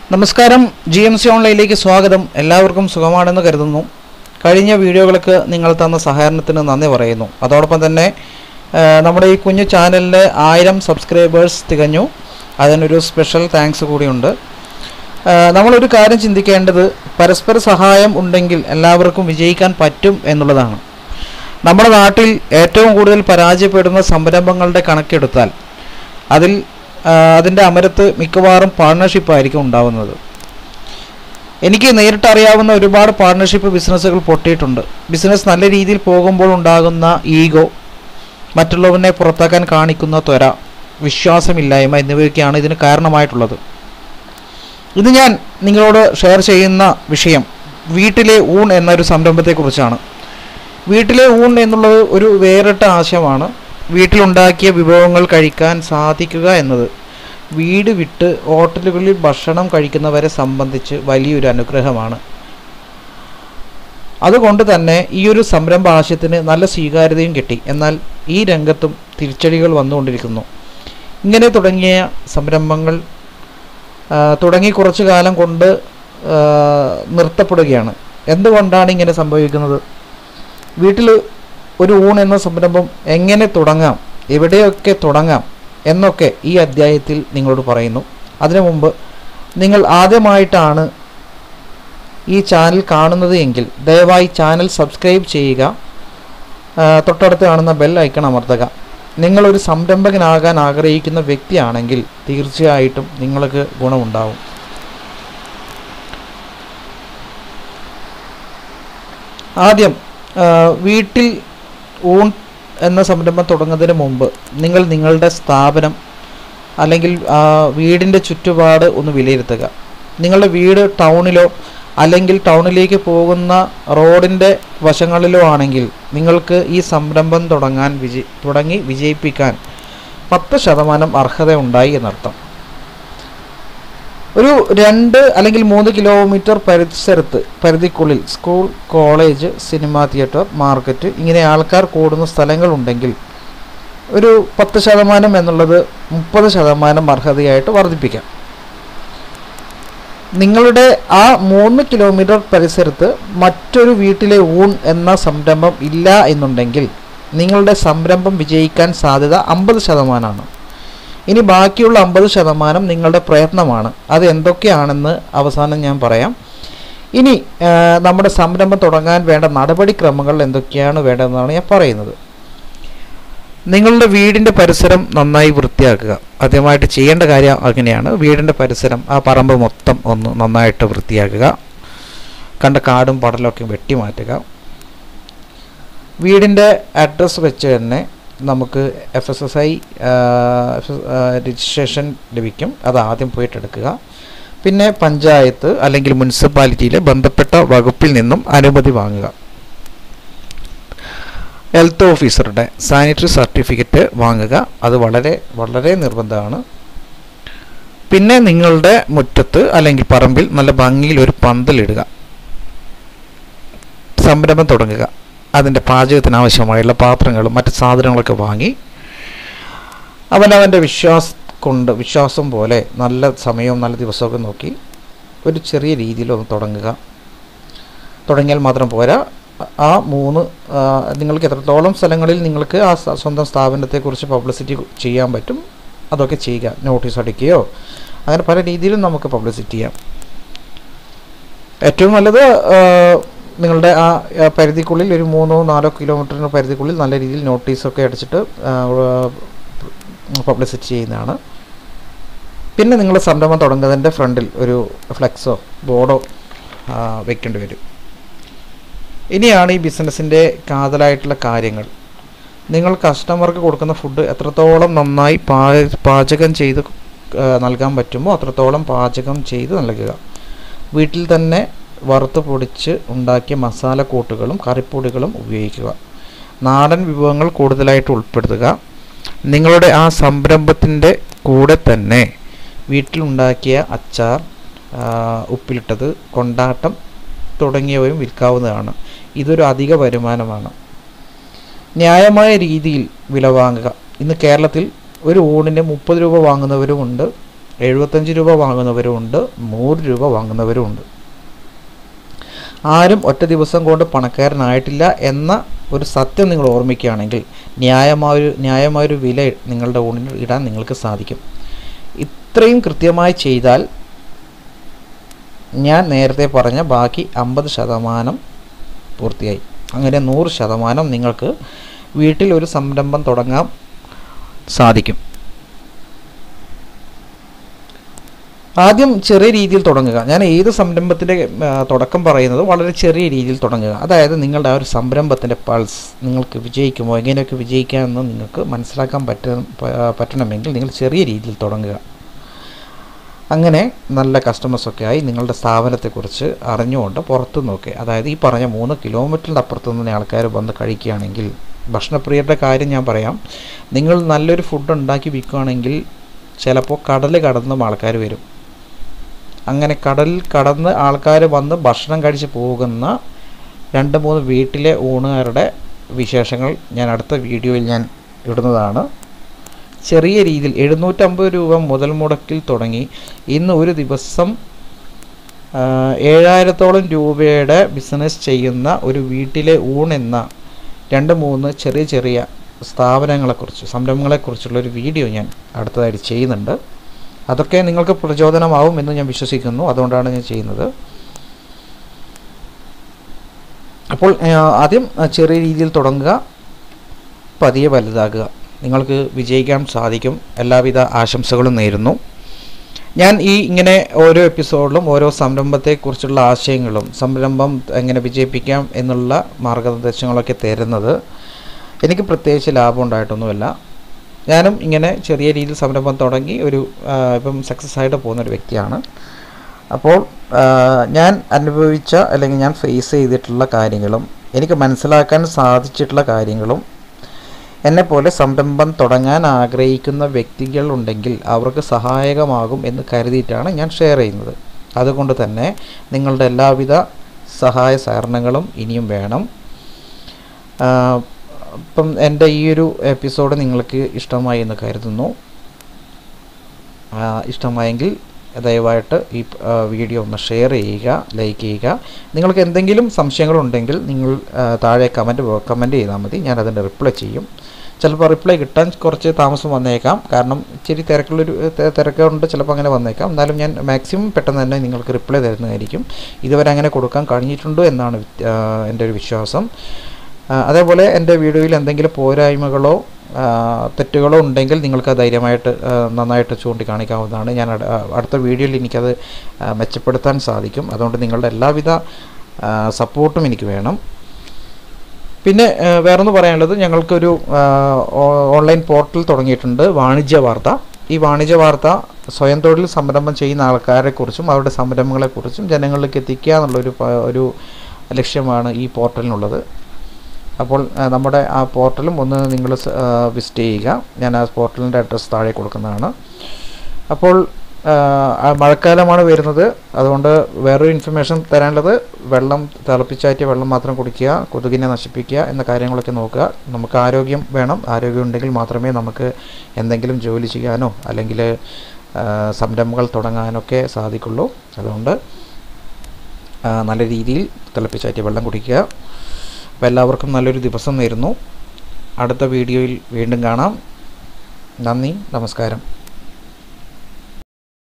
നമസ്കാരം G M C ഓൺലൈനിലേക്ക് സ്വാഗതം എല്ലാവർക്കും സുഖമാണെന്ന് കരുതുന്നു കഴിഞ്ഞ വീഡിയോകൾക്ക് നിങ്ങൾ തന്ന സഹകരണത്തിന് നന്ദി പറയുന്നു അതോടൊപ്പം തന്നെ ആ, നമ്മുടെ ഈ കുഞ്ഞു ചാനലിന് ആയിരം സബ്സ്ക്രൈബേഴ്സ് തികഞ്ഞു അതിനൊരു സ്പെഷ്യൽ താങ്ക്സ് കൂടിയുണ്ട് ആ, നമ്മളൊരു കാര്യം ചിന്തിക്കേണ്ടത് പരസ്പര സഹായം ഉണ്ടെങ്കിൽ എല്ലാവർക്കും വിജയിക്കാൻ പറ്റും എന്നുള്ളതാണ് നമ്മുടെ നാട്ടിൽ ഏറ്റവും കൂടുതൽ പരാജയപ്പെടുന്ന സംരംഭങ്ങളുടെ കണക്കെടുത്താൽ അതിൽ ആ, അതിൻ്റെ അമരത്ത് മിക്കവാറും പാർട്ണർഷിപ്പ് ആയിരിക്കും ഉണ്ടാവുന്നത് എനിക്ക് നേരിട്ട് അറിയാവുന്ന ഒരുപാട് പാർട്ണർഷിപ്പ് ബിസിനസ്സുകൾ പൊട്ടിയിട്ടുണ്ട് ബിസിനസ് നല്ല രീതിയിൽ പോകുമ്പോൾ ഉണ്ടാകുന്ന ഈഗോ മറ്റുള്ളവനെ പുറത്താക്കാൻ കാണിക്കുന്ന ത്വര വിശ്വാസമില്ലായ്മ എന്നിവയൊക്കെയാണ് ഇതിന് കാരണമായിട്ടുള്ളത് ഇത് ഞാൻ നിങ്ങളോട് ഷെയർ ചെയ്യുന്ന വിഷയം വീട്ടിലെ ഊൺ എന്നൊരു സംരംഭത്തെക്കുറിച്ചാണ് വീട്ടിലെ ഊൺ എന്നുള്ളത് ഒരു വേറിട്ട ആശയമാണ് വീട്ടിലുണ്ടാക്കിയ വിഭവങ്ങൾ കഴിക്കാൻ സാധിക്കുക എന്നത് വീട് വിട്ട് ഹോട്ടലുകളിൽ ഭക്ഷണം കഴിക്കുന്നവരെ സംബന്ധിച്ച് വലിയൊരു അനുഗ്രഹമാണ് അതുകൊണ്ട് തന്നെ ഈ ഒരു സംരംഭ ആശയത്തിന് നല്ല സ്വീകാര്യതയും കിട്ടി എന്നാൽ ഈ രംഗത്തും തിരിച്ചടികൾ വന്നുകൊണ്ടിരിക്കുന്നു ഇങ്ങനെ തുടങ്ങിയ സംരംഭങ്ങൾ ആ, തുടങ്ങി കുറച്ചു കാലം കൊണ്ട് ആ, നിർത്തപ്പെടുകയാണ് എന്തുകൊണ്ടാണ് ഇങ്ങനെ സംഭവിക്കുന്നത് വീട്ടിൽ ഒരു ഊൺ എന്ന സംരംഭം എങ്ങനെ തുടങ്ങാം എവിടെയൊക്കെ തുടങ്ങാം എന്നൊക്കെ ഈ അധ്യായത്തിൽ നിങ്ങളോട് പറയുന്നു അതിനു മുമ്പ് നിങ്ങൾ ആദ്യമായിട്ടാണ് ഈ ചാനൽ കാണുന്നത് എങ്കിൽ ദയവായി ചാനൽ സബ്സ്ക്രൈബ് ചെയ്യുക ആ, തൊട്ടടുത്ത് കാണുന്ന ബെൽ ഐക്കൺ അമർത്തുക നിങ്ങളൊരു സംരംഭകനാകാൻ ആഗ്രഹിക്കുന്ന വ്യക്തിയാണെങ്കിൽ തീർച്ചയായിട്ടും നിങ്ങൾക്ക് ഗുണമുണ്ടാവും ആദ്യം ആ, വീട്ടിൽ ഊൺ എന്ന സംരംഭം തുടങ്ങുന്നതിന് മുമ്പ് നിങ്ങൾ നിങ്ങളുടെ സ്ഥാപനം അല്ലെങ്കിൽ ആ, വീടിൻ്റെ ചുറ്റുപാട് ഒന്ന് വിലയിരുത്തുക നിങ്ങളുടെ വീട് ടൗണിലോ അല്ലെങ്കിൽ ടൗണിലേക്ക് പോകുന്ന റോഡിൻ്റെ വശങ്ങളിലോ ആണെങ്കിൽ നിങ്ങൾക്ക് ഈ സംരംഭം തുടങ്ങാൻ വിജയി തുടങ്ങി വിജയിപ്പിക്കാൻ പത്ത് ശതമാനം അർഹത ഉണ്ടായി എന്നർത്ഥം ഒരു രണ്ട് അല്ലെങ്കിൽ മൂന്ന് കിലോമീറ്റർ പരിസരത്ത് പരിധിക്കുള്ളിൽ school college cinema theatre market ഇങ്ങനെ ആൾക്കാർ കൂടുന്ന സ്ഥലങ്ങളുണ്ടെങ്കിൽ ഒരു പത്ത് ശതമാനം എന്നുള്ളത് മുപ്പത് ശതമാനം അർഹതയായിട്ട് വർദ്ധിപ്പിക്കാം നിങ്ങളുടെ ആ മൂന്ന് കിലോമീറ്റർ പരിസരത്ത് മറ്റൊരു വീട്ടിലെ ഊൺ എന്ന സംരംഭം ഇല്ല എന്നുണ്ടെങ്കിൽ നിങ്ങളുടെ സംരംഭം വിജയിക്കാൻ സാധ്യത അമ്പത് ശതമാനമാണ് ഇനി ബാക്കിയുള്ള അമ്പത് ശതമാനം നിങ്ങളുടെ പ്രയത്നമാണ് അത് എന്തൊക്കെയാണെന്ന് അവസാനം ഞാൻ പറയാം ഇനി ആ, നമ്മുടെ സംരംഭം തുടങ്ങാൻ വേണ്ട നടപടിക്രമങ്ങൾ എന്തൊക്കെയാണ് വേണ്ടതെന്നാണ് ഞാൻ പറയുന്നത് നിങ്ങളുടെ വീടിൻ്റെ പരിസരം നന്നായി വൃത്തിയാക്കുക ആദ്യമായിട്ട് ചെയ്യേണ്ട കാര്യം അങ്ങനെയാണ് വീടിൻ്റെ പരിസരം ആ പറമ്പ് മൊത്തം ഒന്ന് നന്നായിട്ട് വൃത്തിയാക്കുക കണ്ട കാടും പടലൊക്കെ വെട്ടി മാറ്റുക വീടിൻ്റെ അഡ്രസ്സ് വെച്ച് തന്നെ നമുക്ക് F S S I registration ലഭിക്കും അത് ആദ്യം പോയിട്ട് എടുക്കുക പിന്നെ പഞ്ചായത്ത് അല്ലെങ്കിൽ മുനിസിപ്പാലിറ്റിയിലെ ബന്ധപ്പെട്ട വകുപ്പിൽ നിന്നും അനുമതി വാങ്ങുക ഹെൽത്ത് ഓഫീസറുടെ സാനിറ്ററി സർട്ടിഫിക്കറ്റ് വാങ്ങുക അത് വളരെ വളരെ നിർബന്ധമാണ് പിന്നെ നിങ്ങളുടെ മുറ്റത്ത് അല്ലെങ്കിൽ പറമ്പിൽ നല്ല ഭംഗിയിൽ ഒരു പന്തലിടുക സംരംഭം തുടങ്ങുക അതിൻ്റെ പാചകത്തിന് ആവശ്യമായുള്ള പാത്രങ്ങളും മറ്റ് സാധനങ്ങളൊക്കെ വാങ്ങി അവനവൻ്റെ വിശ്വാസം കൊണ്ട് വിശ്വാസം പോലെ നല്ല സമയവും നല്ല ദിവസമൊക്കെ നോക്കി ഒരു ചെറിയ രീതിയിൽ ഒന്ന് തുടങ്ങുക തുടങ്ങിയാൽ മാത്രം പോരാ ആ മൂന്ന് ആ, നിങ്ങൾക്ക് എത്രത്തോളം സ്ഥലങ്ങളിൽ നിങ്ങൾക്ക് ആ സ- സ്വന്തം സ്ഥാപനത്തെക്കുറിച്ച് പബ്ലിസിറ്റി ചെയ്യാൻ പറ്റും അതൊക്കെ ചെയ്യുക നോട്ടീസ് അടിക്കുകയോ അങ്ങനെ പല രീതിയിലും നമുക്ക് പബ്ലിസിറ്റി ചെയ്യാം ഏറ്റവും നല്ലത് ആ, നിങ്ങളുടെ ആ ആ, പരിധിക്കുള്ളിൽ ഒരു മൂന്നോ നാലോ കിലോമീറ്ററിന് പരിധിക്കുള്ളിൽ നല്ല രീതിയിൽ നോട്ടീസൊക്കെ അടിച്ചിട്ട് പബ്ലിസിറ്റി ചെയ്യുന്നതാണ് പിന്നെ നിങ്ങൾ സംരംഭം തുടങ്ങുന്നതിൻ്റെ ഫ്രണ്ടിൽ ഒരു ഫ്ലെക്സോ ബോർഡോ വെക്കേണ്ടി വരും ഇനിയാണ് ഈ ബിസിനസ്സിൻ്റെ കാതലായിട്ടുള്ള കാര്യങ്ങൾ നിങ്ങൾ കസ്റ്റമർക്ക് കൊടുക്കുന്ന ഫുഡ് എത്രത്തോളം നന്നായി പാ പാചകം ചെയ്ത് ആ, നൽകാൻ പറ്റുമോ അത്രത്തോളം പാചകം ചെയ്ത് നൽകുക വീട്ടിൽ തന്നെ വറുത്ത് പൊടിച്ച് ഉണ്ടാക്കിയ മസാലക്കൂട്ടുകളും കറിപ്പൊടികളും ഉപയോഗിക്കുക നാടൻ വിഭവങ്ങൾ കൂടുതലായിട്ട് ഉൾപ്പെടുത്തുക നിങ്ങളുടെ ആ സംരംഭത്തിൻ്റെ കൂടെ തന്നെ വീട്ടിലുണ്ടാക്കിയ അച്ചാർ ആ, ഉപ്പിലിട്ടത് കൊണ്ടാട്ടം തുടങ്ങിയവയും വിൽക്കാവുന്നതാണ് ഇതൊരു അധിക വരുമാനമാണ് ന്യായമായ രീതിയിൽ വില വാങ്ങുക ഇന്ന് കേരളത്തിൽ ഒരു ഊണിന് മുപ്പത് രൂപ വാങ്ങുന്നവരുമുണ്ട് എഴുപത്തഞ്ച് രൂപ വാങ്ങുന്നവരും ഉണ്ട് നൂറ് രൂപ വാങ്ങുന്നവരും ഉണ്ട് ആരും ഒറ്റ ദിവസം കൊണ്ട് പണക്കാരനായിട്ടില്ല എന്ന ഒരു സത്യം നിങ്ങൾ ഓർമ്മിക്കുകയാണെങ്കിൽ ന്യായമായൊരു ന്യായമായൊരു വില നിങ്ങളുടെ ഊണിന് ഇടാൻ നിങ്ങൾക്ക് സാധിക്കും ഇത്രയും കൃത്യമായി ചെയ്താൽ ഞാൻ നേരത്തെ പറഞ്ഞ ബാക്കി അമ്പത് ശതമാനം പൂർത്തിയായി അങ്ങനെ നൂറ് ശതമാനം നിങ്ങൾക്ക് വീട്ടിൽ ഒരു സംരംഭം തുടങ്ങാൻ സാധിക്കും ആദ്യം ചെറിയ രീതിയിൽ തുടങ്ങുക ഞാൻ ഏത് സംരംഭത്തിൻ്റെ ആ, തുടക്കം പറയുന്നത് വളരെ ചെറിയ രീതിയിൽ തുടങ്ങുക അതായത് നിങ്ങളുടെ ആ ഒരു സംരംഭത്തിൻ്റെ പൾസ് നിങ്ങൾക്ക് വിജയിക്കുമോ എങ്ങനെയൊക്കെ വിജയിക്കാമെന്ന് നിങ്ങൾക്ക് മനസ്സിലാക്കാൻ പറ്റ പ- പറ്റണമെങ്കിൽ നിങ്ങൾ ചെറിയ രീതിയിൽ തുടങ്ങുക അങ്ങനെ നല്ല കസ്റ്റമേഴ്സൊക്കെ ആയി നിങ്ങളുടെ സ്ഥാപനത്തെക്കുറിച്ച് അറിഞ്ഞുകൊണ്ട് പുറത്തു നോക്കി അതായത് ഈ പറഞ്ഞ മൂന്ന് കിലോമീറ്ററിൻ്റെ അപ്പുറത്ത് നിന്ന് ആൾക്കാർ വന്ന് കഴിക്കുകയാണെങ്കിൽ ഭക്ഷണപ്രിയരുടെ കാര്യം ഞാൻ പറയാം നിങ്ങൾ നല്ലൊരു ഫുഡ് ഉണ്ടാക്കി വിൽക്കുകയാണെങ്കിൽ ചിലപ്പോൾ കടൽ കടന്നും ആൾക്കാർ വരും അങ്ങനെ കടലിൽ കടന്ന് ആൾക്കാർ വന്ന് ഭക്ഷണം കഴിച്ച് പോകുന്ന രണ്ട് മൂന്ന് വീട്ടിലെ ഊണുകാരുടെ വിശേഷങ്ങൾ ഞാൻ അടുത്ത വീഡിയോയിൽ ഞാൻ ഇടുന്നതാണ് ചെറിയ രീതിയിൽ എഴുന്നൂറ്റമ്പത് രൂപ മുതൽ മുടക്കിൽ തുടങ്ങി ഇന്ന് ഒരു ദിവസം ആ, ഏഴായിരത്തോളം രൂപയുടെ ബിസിനസ് ചെയ്യുന്ന ഒരു വീട്ടിലെ ഊണെന്ന രണ്ട് മൂന്ന് ചെറിയ ചെറിയ സ്ഥാപനങ്ങളെക്കുറിച്ച് സംരംഭങ്ങളെക്കുറിച്ചുള്ള ഒരു വീഡിയോ ഞാൻ അടുത്തതായിട്ട് ചെയ്യുന്നുണ്ട് അതൊക്കെ നിങ്ങൾക്ക് പ്രചോദനമാവും എന്ന് ഞാൻ വിശ്വസിക്കുന്നു അതുകൊണ്ടാണ് ഞാൻ ചെയ്യുന്നത് അപ്പോൾ ആ, ആദ്യം ആ, ചെറിയ രീതിയിൽ തുടങ്ങുക പതിയെ വലുതാകുക നിങ്ങൾക്ക് വിജയിക്കാൻ സാധിക്കും എല്ലാവിധ ആശംസകളും നേരുന്നു ഞാൻ ഈ ഇങ്ങനെ ഓരോ എപ്പിസോഡിലും ഓരോ സംരംഭത്തെക്കുറിച്ചുള്ള ആശയങ്ങളും സംരംഭം എങ്ങനെ വിജയിപ്പിക്കാം എന്നുള്ള മാർഗനിർദ്ദേശങ്ങളൊക്കെ തരുന്നത് എനിക്ക് പ്രത്യേകിച്ച് ലാഭം ഉണ്ടായിട്ടൊന്നുമല്ല ഞാനും ഇങ്ങനെ ചെറിയ രീതിയിൽ സംരംഭം തുടങ്ങി ഒരു ആ, ഇപ്പം സക്സസ് ആയിട്ട് പോകുന്ന ഒരു വ്യക്തിയാണ് അപ്പോൾ ആ, ഞാൻ അനുഭവിച്ച അല്ലെങ്കിൽ ഞാൻ ഫേസ് ചെയ്തിട്ടുള്ള കാര്യങ്ങളും എനിക്ക് മനസ്സിലാക്കാൻ സാധിച്ചിട്ടുള്ള കാര്യങ്ങളും എന്നെപ്പോലെ സംരംഭം തുടങ്ങാൻ ആഗ്രഹിക്കുന്ന വ്യക്തികളുണ്ടെങ്കിൽ അവർക്ക് സഹായകമാകും എന്ന് കരുതിയിട്ടാണ് ഞാൻ ഷെയർ ചെയ്യുന്നത് അതുകൊണ്ട് തന്നെ നിങ്ങളുടെ എല്ലാവിധ സഹായ സഹകരണങ്ങളും ഇനിയും വേണം ആ, ഇപ്പം എൻ്റെ ഈ ഒരു എപ്പിസോഡ് നിങ്ങൾക്ക് ഇഷ്ടമായി എന്ന് കരുതുന്നു ആ, ഇഷ്ടമായെങ്കിൽ ദയവായിട്ട് ഈ ആ, വീഡിയോ ഒന്ന് ഷെയർ ചെയ്യുക ലൈക്ക് ചെയ്യുക നിങ്ങൾക്ക് എന്തെങ്കിലും സംശയങ്ങളുണ്ടെങ്കിൽ നിങ്ങൾ ആ, താഴെ കമൻറ്റ് കമൻറ്റ് ചെയ്താൽ മതി ഞാൻ അതിൻ്റെ റിപ്ലൈ ചെയ്യും ചിലപ്പോൾ റിപ്ലൈ കിട്ടാൻ കുറച്ച് താമസം വന്നേക്കാം കാരണം ഇച്ചിരി തിരക്കുള്ളൊരു തെ- തിരക്കുണ്ട് ചിലപ്പോൾ അങ്ങനെ വന്നേക്കാം എന്നാലും ഞാൻ മാക്സിമം പെട്ടെന്ന് തന്നെ നിങ്ങൾക്ക് റിപ്ലൈ തരുന്നതായിരിക്കും ഇതുവരെ അങ്ങനെ കൊടുക്കാൻ കഴിഞ്ഞിട്ടുണ്ടോ എന്നാണ് വിത്ത്- ആ, എൻ്റെ ഒരു വിശ്വാസം ആ, അതേപോലെ എൻ്റെ വീഡിയോയിൽ എന്തെങ്കിലും പോരായ്മകളോ ആ, തെറ്റുകളോ ഉണ്ടെങ്കിൽ നിങ്ങൾക്ക് ധൈര്യമായിട്ട് ആ, നന്നായിട്ട് ചൂണ്ടിക്കാണിക്കാവുന്നതാണ് ഞാൻ അട- ആ, അടുത്ത വീഡിയോയിൽ എനിക്കത് ആ, മെച്ചപ്പെടുത്താൻ സാധിക്കും അതുകൊണ്ട് നിങ്ങളുടെ എല്ലാവിധ ആ, സപ്പോർട്ടും എനിക്ക് വേണം പിന്നെ ആ, വേറൊന്ന് പറയാനുള്ളത് ഞങ്ങൾക്കൊരു ആ, ഓ- ഓൺലൈൻ പോർട്ടൽ തുടങ്ങിയിട്ടുണ്ട് വാണിജ്യ വാർത്ത ഈ വാണിജ്യ വാർത്ത സ്വയം തൊഴിൽ സംരംഭം ചെയ്യുന്ന ആൾക്കാരെക്കുറിച്ചും അവരുടെ സംരംഭങ്ങളെക്കുറിച്ചും ജനങ്ങളിലേക്ക് എത്തിക്കുക എന്നുള്ളൊരു പ- ഒരു ലക്ഷ്യമാണ് ഈ പോർട്ടലിനുള്ളത് അപ്പോൾ ആ, നമ്മുടെ ആ പോർട്ടലും ഒന്ന് നിങ്ങൾ വിസിറ്റ് ചെയ്യുക ഞാൻ ആ പോർട്ടലിൻ്റെ അഡ്രസ്സ് താഴെ കൊടുക്കുന്നതാണ് അപ്പോൾ ആ, ആ മഴക്കാലമാണ് വരുന്നത് അതുകൊണ്ട് വേറൊരു ഇൻഫർമേഷൻ തരാനുള്ളത് വെള്ളം തിളപ്പിച്ചാറ്റിയ വെള്ളം മാത്രം കുടിക്കുക കൊതുകിനെ നശിപ്പിക്കുക എന്ന കാര്യങ്ങളൊക്കെ നോക്കുക നമുക്ക് ആരോഗ്യം വേണം ആരോഗ്യം ഉണ്ടെങ്കിൽ മാത്രമേ നമുക്ക് എന്തെങ്കിലും ജോലി ചെയ്യാനോ അല്ലെങ്കിൽ ആ, സംരംഭങ്ങൾ തുടങ്ങാനൊക്കെ സാധിക്കുള്ളൂ അതുകൊണ്ട് ആ, നല്ല രീതിയിൽ തിളപ്പിച്ചാറ്റിയ വെള്ളം കുടിക്കുക അപ്പോൾ എല്ലാവർക്കും നല്ലൊരു ദിവസം നേരുന്നു അടുത്ത വീഡിയോയിൽ വീണ്ടും കാണാം നന്ദി നമസ്കാരം